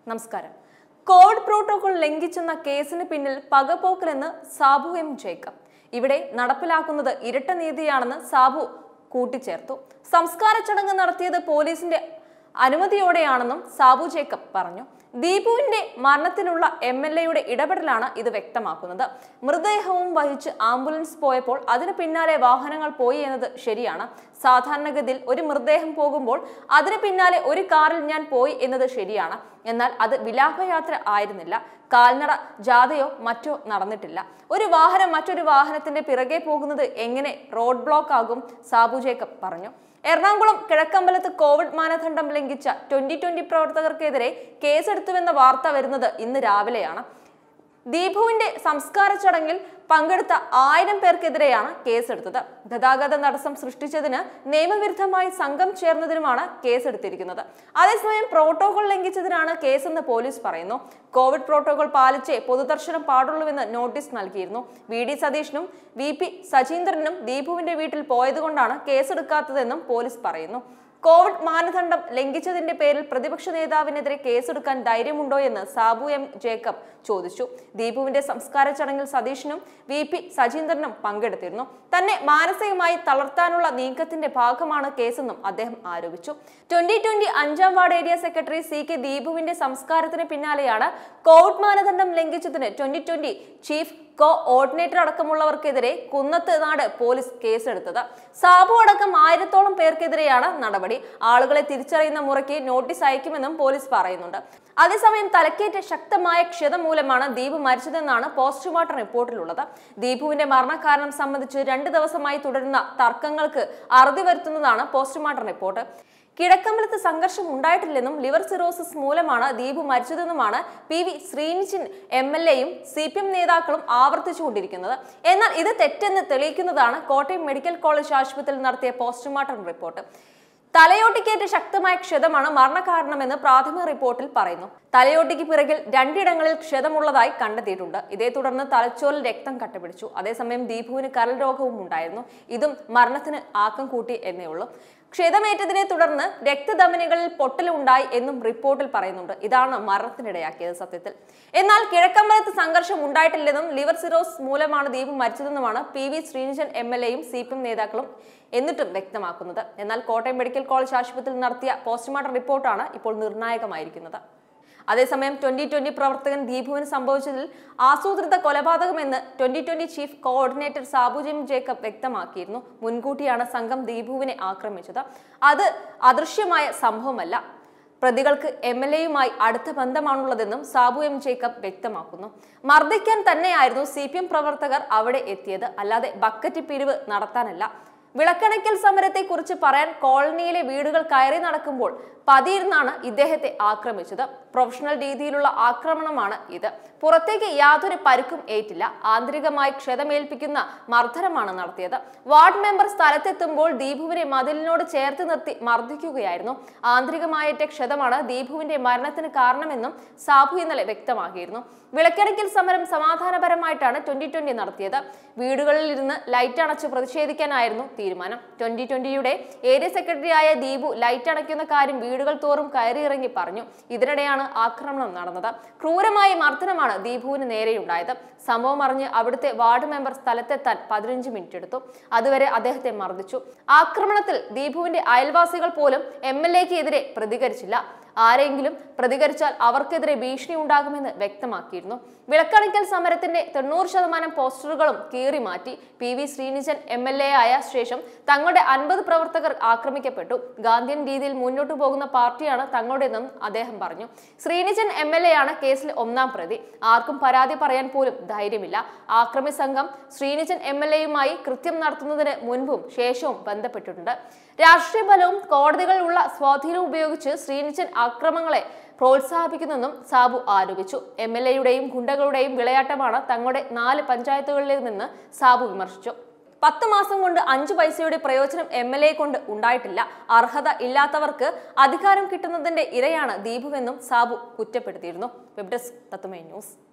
നമസ്കാരം Covid protocol ലംഘിച്ചെന്ന കേസിന് പിന്നിൽ പകപോക്കലെന്ന് സാബു എം ജേക്കബ് ഇവിടെ നടപ്പിലാക്കുന്നത് ഇരട്ട നീതിയാണെന്ന് സാബു കൂട്ടിച്ചേർത്തു സംസ്കാര ചടങ്ങ് നടത്തിയത് പോലീസിന്റെ അനുമതിയോടെയാണെന്നും സാബു ജേക്കബ് പറഞ്ഞു ദീപുവിന്റെ മരണത്തിനുള്ള എം എൽ എയുടെ ഇടപെടലാണ് ഇത് വ്യക്തമാക്കുന്നത് മൃതദേഹവും വഹിച്ച് ആംബുലൻസ് പോയപ്പോൾ അതിന് പിന്നാലെ വാഹനങ്ങൾ പോയി എന്നത് ശരിയാണ് സാധാരണഗതിയിൽ ഒരു മൃതദേഹം പോകുമ്പോൾ അതിന് പിന്നാലെ ഒരു കാറിൽ ഞാൻ പോയി എന്നത് ശരിയാണ് എന്നാൽ അത് വിലാപയാത്ര ആയിരുന്നില്ല കാൽനട ജാഥയോ മറ്റോ നടന്നിട്ടില്ല ഒരു വാഹനം മറ്റൊരു വാഹനത്തിന്റെ പിറകെ പോകുന്നത് എങ്ങനെ റോഡ് ബ്ലോക്ക് ആകും സാബു ജേക്കബ് പറഞ്ഞു എറണാകുളം കിഴക്കമ്പലത്ത് കോവിഡ് മാനദണ്ഡം ലംഘിച്ച ട്വന്റി ട്വന്റി പ്രവർത്തകർക്കെതിരെ കേസെടുത്തുവെന്ന വാർത്ത വരുന്നത് ഇന്ന് രാവിലെയാണ് ദീപുവിന്റെ സംസ്കാര ചടങ്ങിൽ പങ്കെടുത്ത ആയിരം പേർക്കെതിരെയാണ് കേസെടുത്തത് ഗതാഗത തടസ്സം സൃഷ്ടിച്ചതിന് നിയമവിരുദ്ധമായി സംഘം ചേർന്നതിനുമാണ് കേസെടുത്തിരിക്കുന്നത് അതേസമയം പ്രോട്ടോകോൾ ലംഘിച്ചതിനാണ് കേസെന്ന് പോലീസ് പറയുന്നു കോവിഡ് പ്രോട്ടോകോൾ പാലിച്ചേ പൊതുദർശനം പാടുള്ളൂവെന്ന് നോട്ടീസ് നൽകിയിരുന്നു വി ഡി സതീഷിനും വി പി സജീന്ദ്രനും ദീപുവിന്റെ വീട്ടിൽ പോയതുകൊണ്ടാണ് കേസെടുക്കാത്തതെന്നും പോലീസ് പറയുന്നു കോവിഡ് മാനദണ്ഡം ലംഘിച്ചതിന്റെ പേരിൽ പ്രതിപക്ഷ നേതാവിനെതിരെ കേസെടുക്കാൻ ധൈര്യമുണ്ടോ എന്ന് സാബു എം ജേക്കബ് ചോദിച്ചു ദീപുവിന്റെ സംസ്കാര ചടങ്ങിൽ സതീഷിനും വി പി സജീന്ദ്രനും പങ്കെടുത്തിരുന്നു തന്നെ മാനസികമായി തളർത്താനുള്ള നീക്കത്തിന്റെ ഭാഗമാണ് കേസെന്നും അദ്ദേഹം ആരോപിച്ചു ട്വന്റി ട്വന്റി അഞ്ചാം ward area secretary C K ദീപുവിന്റെ സംസ്കാരത്തിന് പിന്നാലെയാണ് കോവിഡ് മാനദണ്ഡം ലംഘിച്ചതിന് twenty twenty chief coordinator അടക്കമുള്ളവർക്കെതിരെ കുന്നത്ത് നാട് പോലീസ് കേസെടുത്തത് സാബു അടക്കം ആയിരത്തോളം പേർക്കെതിരെയാണ് നടപടി ആളുകളെ തിരിച്ചറിയുന്ന മുറയ്ക്ക് നോട്ടീസ് അയക്കുമെന്നും പോലീസ് പറയുന്നുണ്ട് അതേസമയം തലക്കേറ്റ ശക്തമായ ക്ഷതം മൂലമാണ് ദീപു മരിച്ചതെന്നാണ് പോസ്റ്റ്മോർട്ടം റിപ്പോർട്ടിലുള്ളത് ദീപുവിന്റെ മരണകാരണം സംബന്ധിച്ച് രണ്ട് ദിവസമായി തുടരുന്ന തർക്കങ്ങൾക്ക് അറുതി വരുത്തുന്നതാണ് പോസ്റ്റ്മോർട്ടം റിപ്പോർട്ട് കിഴക്കമ്പലത്ത് സംഘർഷം ഉണ്ടായിട്ടില്ലെന്നും ലിവർ സിറോസിസ് മൂലമാണ് ദീപു മരിച്ചതെന്നുമാണ് P V Sreenijin M L എയും സി പി എം നേതാക്കളും ആവർത്തിച്ചുകൊണ്ടിരിക്കുന്നത് എന്നാൽ ഇത് തെറ്റെന്ന് തെളിയിക്കുന്നതാണ് കോട്ടയം മെഡിക്കൽ കോളേജ് ആശുപത്രിയിൽ നടത്തിയ പോസ്റ്റ്മോർട്ടം റിപ്പോർട്ട് തലയോട്ടിക്കേറ്റ ശക്തമായ ക്ഷതമാണ് മരണകാരണമെന്ന് പ്രാഥമിക റിപ്പോർട്ടിൽ പറയുന്നു തലയോട്ടിക്ക് പിറകിൽ രണ്ടിടങ്ങളിൽ ക്ഷതമുള്ളതായി കണ്ടെത്തിയിട്ടുണ്ട് ഇതേ തുടർന്ന് തലച്ചോറിൽ രക്തം കട്ടപിടിച്ചു അതേസമയം ദീപുവിന് കരൾ രോഗവും ഉണ്ടായിരുന്നു ഇതും മരണത്തിന് ആക്കം കൂട്ടി എന്നേ ഉള്ളൂ ക്ഷതമേറ്റതിനെ തുടർന്ന് രക്തധമനികളിൽ പൊട്ടലുണ്ടായി എന്നും റിപ്പോർട്ടിൽ പറയുന്നുണ്ട് ഇതാണ് മരണത്തിനിടയാക്കിയത് സത്യത്തിൽ എന്നാൽ കിഴക്കമ്പലത്ത് സംഘർഷം ഉണ്ടായിട്ടില്ലെന്നും ലിവർ സിറോസ് മൂലമാണ് ദീപ് മരിച്ചതെന്നുമാണ് P V Sreenijan M L എയും സി പി എം നേതാക്കളും എന്നിട്ടും വ്യക്തമാക്കുന്നത് എന്നാൽ കോട്ടയം മെഡിക്കൽ കോളേജ് ആശുപത്രിയിൽ നടത്തിയ പോസ്റ്റ്മോർട്ടം റിപ്പോർട്ടാണ് ഇപ്പോൾ നിർണായകമായിരിക്കുന്നത് അതേസമയം ട്വന്റി ട്വന്റി പ്രവർത്തകൻ ദീപുവിന് സംഭവിച്ചതിൽ ആസൂത്രിത കൊലപാതകമെന്ന് twenty twenty chief coordinator Sabu Jim Jacob വ്യക്തമാക്കിയിരുന്നു മുൻകൂട്ടിയാണ് സംഘം ദീപുവിനെ ആക്രമിച്ചത് അത് അദൃശ്യമായ സംഭവമല്ല പ്രതികൾക്ക് എം എൽ എയുമായി അടുത്ത ബന്ധമാണുള്ളതെന്നും സാബു എം ജേക്കബ് വ്യക്തമാക്കുന്നു മർദ്ദിക്കാൻ തന്നെയായിരുന്നു സി പി എം പ്രവർത്തകർ അവിടെ എത്തിയത് അല്ലാതെ ബക്കറ്റ് പിരിവ് നടത്താനല്ല വിളക്കണയ്ക്കൽ സമരത്തെക്കുറിച്ച് പറയാൻ കോളനിയിലെ വീടുകൾ കയറി നടക്കുമ്പോൾ പതിയിരുന്നാണ് ഇദ്ദേഹത്തെ ആക്രമിച്ചത് പ്രൊഫഷണൽ രീതിയിലുള്ള ആക്രമണമാണ് ഇത് പുറത്തേക്ക് യാതൊരു പരുക്കും ഏറ്റില്ല ആന്തരികമായി ക്ഷതമേൽപ്പിക്കുന്ന മർദ്ദനമാണ് നടത്തിയത് വാർഡ് മെമ്പർ സ്ഥലത്തെത്തുമ്പോൾ ദീപുവിനെ മതിലിനോട് ചേർത്ത് നിർത്തി മർദ്ദിക്കുകയായിരുന്നു ആന്തരികമായേറ്റ ക്ഷതമാണ് ദീപുവിന്റെ മരണത്തിന് കാരണമെന്നും സാബു ഇന്നലെ വ്യക്തമാക്കിയിരുന്നു വിളക്കിടയ്ക്കൽ സമരം സമാധാനപരമായിട്ടാണ് ട്വന്റി ട്വന്റി നടത്തിയത് വീടുകളിൽ ഇരുന്ന് ലൈറ്റ് അണച്ച് പ്രതിഷേധിക്കാനായിരുന്നു തീരുമാനം ട്വന്റി ട്വന്റിയുടെ ഏരിയ സെക്രട്ടറിയായ ദീപു ലൈറ്റ് അണയ്ക്കുന്ന കാര്യം വീടുകൾ തോറും കയറിയിറങ്ങി പറഞ്ഞു ഇതിനിടെയാണ് ആക്രമണം നടന്നത് ക്രൂരമായ മർദ്ദനമാണ് ദീപുവിന് നേരെയുണ്ടായത് സംഭവം അറിഞ്ഞ് അവിടുത്തെ വാർഡ് മെമ്പർ സ്ഥലത്തെത്താൻ പതിനഞ്ച് മിനിറ്റ് എടുത്തു അതുവരെ അദ്ദേഹത്തെ മർദ്ദിച്ചു ആക്രമണത്തിൽ ദീപുവിന്റെ അയൽവാസികൾ പോലും എം എൽ എക്ക് എതിരെ പ്രതികരിച്ചില്ല ആരെങ്കിലും പ്രതികരിച്ചാൽ അവർക്കെതിരെ ഭീഷണി ഉണ്ടാകുമെന്ന് വ്യക്തമാക്കിയിരുന്നു വിളക്കണിക്കൽ സമരത്തിന്റെ തൊണ്ണൂറ് ശതമാനം പോസ്റ്ററുകളും കീറി മാറ്റി P V Sreenijan M L A ആയ ശേഷം തങ്ങളുടെ അൻപത് പ്രവർത്തകർ ആക്രമിക്കപ്പെട്ടു ഗാന്ധിയൻ രീതിയിൽ മുന്നോട്ടു പോകുന്ന പാർട്ടിയാണ് തങ്ങളുടേതെന്നും അദ്ദേഹം പറഞ്ഞു ശ്രീനിജൻ എം എൽ എ ആണ് കേസിൽ ഒന്നാം പ്രതി ആർക്കും പരാതി പറയാൻ പോലും ധൈര്യമില്ല ആക്രമി സംഘം ശ്രീനിജൻ എം എൽ എയുമായി കൃത്യം നടത്തുന്നതിന് മുൻപും ശേഷവും ബന്ധപ്പെട്ടിട്ടുണ്ട് രാഷ്ട്രീയ ബലവും കോടതികളിലുള്ള സ്വാധീനവും ഉപയോഗിച്ച് ശ്രീനിജൻ ആക്രമങ്ങളെ പ്രോത്സാഹിപ്പിക്കുന്നെന്നും സാബു ആരോപിച്ചു എം എൽ എയുടെയും ഗുണ്ടകളുടെയും വിളയാട്ടമാണ് തങ്ങളുടെ നാല് പഞ്ചായത്തുകളിലേതെന്ന് സാബു വിമർശിച്ചു പത്ത് മാസം കൊണ്ട് അഞ്ചു പൈസയുടെ പ്രയോജനം എം എൽ എ കൊണ്ട് ഉണ്ടായിട്ടില്ല അർഹത ഇല്ലാത്തവർക്ക് അധികാരം കിട്ടുന്നതിന്റെ ഇരയാണ് ദീപുവെന്നും സാബു കുറ്റപ്പെടുത്തിയിരുന്നു വെബ് ഡെസ്ക് തത്തുമൈ ന്യൂസ്